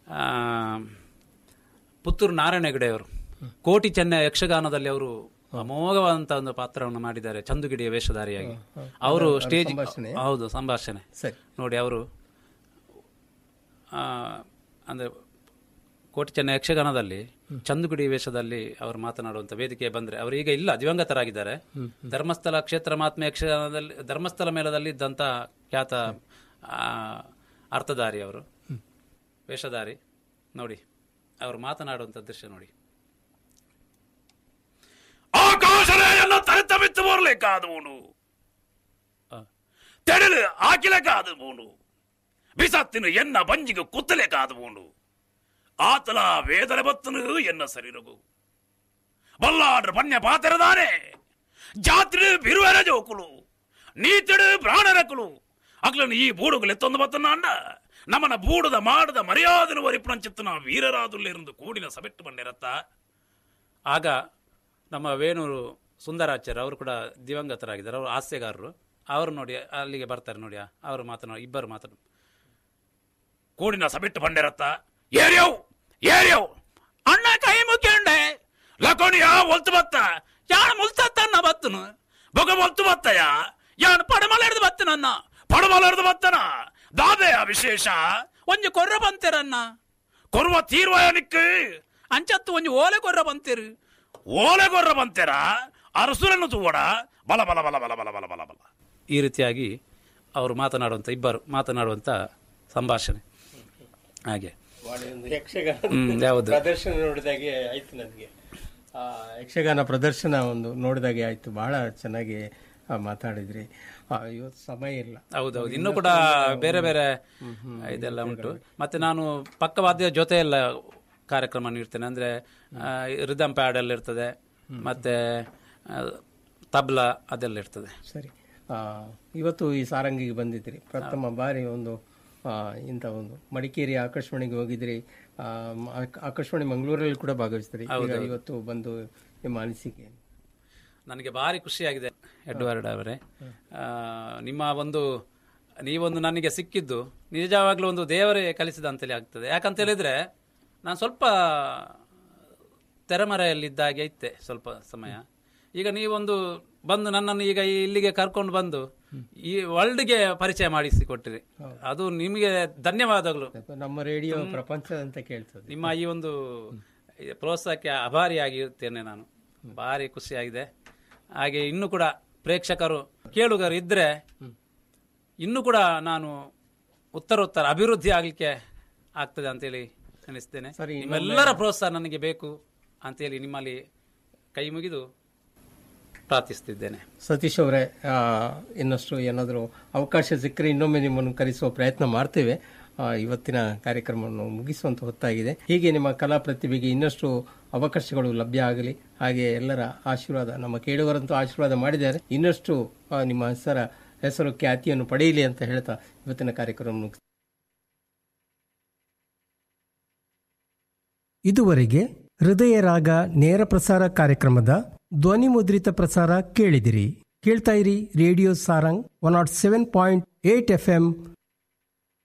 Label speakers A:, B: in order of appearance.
A: ಆ, ಪುತ್ತೂರು ನಾರಾಯಣ ಹೆಗಡೆ ಅವರು ಕೋಟಿ ಚೆನ್ನೈ ಯಕ್ಷಗಾನದಲ್ಲಿ ಅವರು ಅಮೋಘವಾದಂತ ಒಂದು ಪಾತ್ರವನ್ನು ಮಾಡಿದ್ದಾರೆ ಚಂದುಗಿಡಿಯ ವೇಷಧಾರಿಯಾಗಿ ಅವರು ಸ್ಟೇಜ್ ಹೌದು ಸಂಭಾಷಣೆ
B: ಸರಿ
A: ನೋಡಿ ಅವರು ಅಂದರೆ ಕೋಟಿ ಚೆನ್ನೈ ಯಕ್ಷಗಾನದಲ್ಲಿ ಚಂದುಗುಡಿ ವೇಷದಲ್ಲಿ ಅವರು ಮಾತನಾಡುವಂಥ ವೇದಿಕೆ ಬಂದರೆ ಅವರು ಈಗ ಇಲ್ಲ ದಿವಂಗತರಾಗಿದ್ದಾರೆ ಧರ್ಮಸ್ಥಳ ಕ್ಷೇತ್ರ ಮಹಾತ್ಮ ಯಕ್ಷಗಾನದಲ್ಲಿ ಧರ್ಮಸ್ಥಳ ಮೇಳದಲ್ಲಿ ಇದ್ದಂಥ ಖ್ಯಾತ ಆ, ಅರ್ಥಧಾರಿ ಅವರು ವೇಷಧಾರಿ ನೋಡಿ ಅವರು ಮಾತನಾಡುವಂಥ ದೃಶ್ಯ ನೋಡಿ
C: ಆಕಾಶರೇಯನ್ನು ತರೆತಮಿತ್ತು ಬರಲಿಕ್ಕಾದವನು ತೆಡಲು ಹಾಕಿಲಕ್ಕಾದವನು ಬಿಸತ್ತಿನ ಎನ್ನ ಬಂಜಿಗೆ ಕುತ್ತಲೇಕಾದವನು ಆತಲ ವೇದನೆ ಬತ್ತನು ಎನ್ನ ಸರಿರಗು ಬಲ್ಲಾಡ್ರ ಪಣ್ಯ ಪಾತ್ರದಾನೆ ಜಾತ್ರೆ ಬಿರುವೆರ ಜೋಕುಲು ನೀತಿಡು ಪ್ರಾಣರಕುಲು ಅಗ್ಲನು ಈ ಬೂಡುಗಳು ಎತ್ತೊಂದು ಬತ್ತನ ಅಂಡ ನಮ್ಮನ ಬೂಡದ ಮಾಡದ ಮರ್ಯಾದನು ವರಿಪುಣಂಚಿತ್ತನ ವೀರರಾದುಲ್ಲಿருந்து ಕೂಡಿನ ಸಬೆಟ್ಟು ಬಂಡಿರತ್ತ
A: ಆಗ ನಮ್ಮ ವೇಣೂರು ಸುಂದರಾಚಾರ್ಯ ಅವರು ಕೂಡ ದಿವಂಗತರಾಗಿದ್ದಾರೆ ಅವರು ಹಾಸ್ಯಗಾರರು ಅವರು ನೋಡಿ ಅಲ್ಲಿಗೆ ಬರ್ತಾರೆ ನೋಡಿ ಅವರು ಮಾತನಾಡಿ ಇಬ್ಬರು ಮಾತನಾಡಿ
C: ಕೂಡಿನ ಸಬಿಟ್ಟು ಬಂಡಿರತ್ತ ಏರ್ಯವ್ ಏರ್ಯವ್ ಅಣ್ಣ ಕೈ ಮುಕ್ಕೊಂಡೆ ಲಕೋಣಿಯ ಒಲ್ತು ಬತ್ತ ಯಾಣ ಮುಲ್ತತ್ತನ್ನ ಬತ್ತನು ಬೊಗ ಒಲ್ತು ಬತ್ತಯ ಯಾಣ ಪಡಮಲೆರ್ದು ಬತ್ತನನ್ನ ಪಡಮಲೆರ್ದು ಬತ್ತನ ದಾದೆಯ ವಿಶೇಷ
A: ಒಂಜಿ ಕೊರ್ರ ಬಂತೇರನ್ನ
C: ಕೊರುವ ತೀರ್ವಯ ನಿಕ್ಕು
A: ಅಂಚತ್ತು ಒಂಜಿ ಓಲೆ ಕೊರ್ರ ಬಂತೇರು
C: ಓಲೆ ಗೊರ್ರ ಬಂತೆರ ಅರಸುರನ್ನು ತೂವಡ ಬಲ ಬಲ ಬಲ ಬಲ ಬಲ ಬಲ ಬಲ ಬಲ
A: ಈ ರೀತಿಯಾಗಿ ಅವರು ಮಾತನಾಡುವಂಥ ಇಬ್ಬರು ಮಾತನಾಡುವಂಥ ಸಂಭಾಷಣೆ ಹಾಗೆ
B: ಒಳ್ಳೆ ಒಂದು ಯಕ್ಷಗಾನ
A: ಹ್ಮ್, ಯಾವುದು
B: ಪ್ರದರ್ಶನ ನೋಡಿದಾಗೆ ಆಯ್ತು ನನಗೆ ಆ ಯಕ್ಷಗಾನ ಪ್ರದರ್ಶನ ಒಂದು ನೋಡಿದಾಗೆ ಆಯ್ತು ಬಹಳ ಚೆನ್ನಾಗಿ ಆ, ಮಾತಾಡಿದ್ರಿ ಆ, ಇವತ್ತು ಸಮಯ ಇಲ್ಲ
A: ಹೌದೌದು ಇನ್ನೂ ಕೂಡ ಬೇರೆ ಬೇರೆ ಇದೆಲ್ಲ ಉಂಟು ಮತ್ತೆ ನಾನು ಪಕ್ಕವಾದ್ಯ ಜೊತೆ ಎಲ್ಲ ಕಾರ್ಯಕ್ರಮ ನೀಡ್ತೇನೆ ಅಂದ್ರೆ ರಿದಮ್ ಪ್ಯಾಡ್ ಎಲ್ಲ ಇರ್ತದೆ ಮತ್ತೆ ಆ, ತಬ್ಲಾ ಅದೆಲ್ಲ ಇರ್ತದೆ
B: ಸರಿ ಆ, ಇವತ್ತು ಈ ಸಾರಂಗಿಗೆ ಬಂದಿದ್ರಿ ಪ್ರಥಮ ಬಾರಿ ಒಂದು ಆ, ಇಂಥ ಒಂದು ಮಡಿಕೇರಿ ಆಕಾಶವಾಣಿಗೆ ಹೋಗಿದ್ರಿ ಆ, ಮ- ಆಕ- ಆಕಾಶವಾಣಿ ಮಂಗಳೂರಲ್ಲಿ ಕೂಡ ಭಾಗವಹಿಸಿದ್ರಿ ಈಗ ಇವತ್ತು ಬಂದು ನಿಮ್ಮ ಅನಿಸಿಕೆ ಏನು?
A: ನನಗೆ ಭಾರಿ ಖುಷಿಯಾಗಿದೆ ಎಡ್ವರ್ಡ್ ಅವರೇ ಆ, ನಿಮ್ಮ ಒಂದು ನೀವೊಂದು ನನಗೆ ಸಿಕ್ಕಿದ್ದು ನಿಜವಾಗ್ಲೂ ಒಂದು ದೇವರೇ ಕಲಿಸಿದ ಅಂತೇಳಿ ಆಗ್ತದೆ ಯಾಕಂತ ಹೇಳಿದ್ರೆ ನಾನು ಸ್ವಲ್ಪ ತೆರೆಮರೆಯಲ್ಲಿದ್ದಾಗೆ ಇದ್ದೆ ಸ್ವಲ್ಪ ಸಮಯ ಈಗ ನೀವೊಂದು ಬಂದು ನನ್ನನ್ನು ಈಗ ಇಲ್ಲಿಗೆ ಕರ್ಕೊಂಡು ಬಂದು ಈ ವರ್ಲ್ಡ್ಗೆ ಪರಿಚಯ ಮಾಡಿಸಿಕೊಟ್ಟಿರಿ ಅದು ನಿಮಗೆ ಧನ್ಯವಾದಗಳು
B: ನಮ್ಮ ರೇಡಿಯೋ ಪ್ರಪಂಚ ಅಂತ ಕೇಳ್ತದೆ
A: ನಿಮ್ಮ ಈ ಒಂದು ಪ್ರೋತ್ಸಾಹಕ್ಕೆ ಅಭಾರಿಯಾಗಿರ್ತೇನೆ ನಾನು ಭಾರಿ ಖುಷಿಯಾಗಿದೆ ಹಾಗೆ ಇನ್ನೂ ಕೂಡ ಪ್ರೇಕ್ಷಕರು ಕೇಳುಗರು ಇದ್ರೆ ಇನ್ನೂ ಕೂಡ ನಾನು ಉತ್ತರೋತ್ತರ ಅಭಿವೃದ್ಧಿ ಆಗಲಿಕ್ಕೆ ಆಗ್ತದೆ ಅಂತೇಳಿ ಅನಿಸ್ತೇನೆ
B: ಸರಿ,
A: ನಿಮ್ಮೆಲ್ಲರ ಪ್ರೋತ್ಸಾಹ ನನಗೆ ಬೇಕು ಅಂತೇಳಿ ನಿಮ್ಮಲ್ಲಿ ಕೈ ಮುಗಿದು ಪ್ರಾರ್ಥಿಸ್ತಿದ್ದೇನೆ
B: ಸತೀಶ್ ಅವರೇ ಆ, ಇನ್ನಷ್ಟು ಏನಾದರೂ ಅವಕಾಶ ಸಿಕ್ಕರೆ ಇನ್ನೊಮ್ಮೆ ನಿಮ್ಮನ್ನು ಕರೆಸುವ ಪ್ರಯತ್ನ ಮಾಡ್ತೇವೆ ಆ, ಇವತ್ತಿನ ಕಾರ್ಯಕ್ರಮವನ್ನು ಮುಗಿಸುವಂತ ಹೊತ್ತಾಗಿದೆ ಹೀಗೆ ನಿಮ್ಮ ಕಲಾ ಪ್ರತಿಭೆಗೆ ಇನ್ನಷ್ಟು ಅವಕಾಶಗಳು ಲಭ್ಯ ಆಗಲಿ ಹಾಗೆ ಎಲ್ಲರ ಆಶೀರ್ವಾದ ನಮ್ಮ ಕೇಳುವರಂತೂ ಆಶೀರ್ವಾದ ಮಾಡಿದ್ದಾರೆ ಇನ್ನಷ್ಟು ಆ, ನಿಮ್ಮ ಹೆಸರ ಹೆಸರು ಖ್ಯಾತಿಯನ್ನು ಪಡೆಯಲಿ ಅಂತ ಹೇಳ್ತಾ ಇವತ್ತಿನ ಕಾರ್ಯಕ್ರಮ ಮುಗಿಸ್ ಇದುವರೆಗೆ ಹೃದಯ ರಾಗ ನೇರ ಪ್ರಸಾರ ಕಾರ್ಯಕ್ರಮದ ಧ್ವನಿ ಮುದ್ರಿತ ಪ್ರಸಾರ ಕೇಳಿದಿರಿ ಕೇಳ್ತಾ ಇರಿ radio Sarang one naught seven point eight F M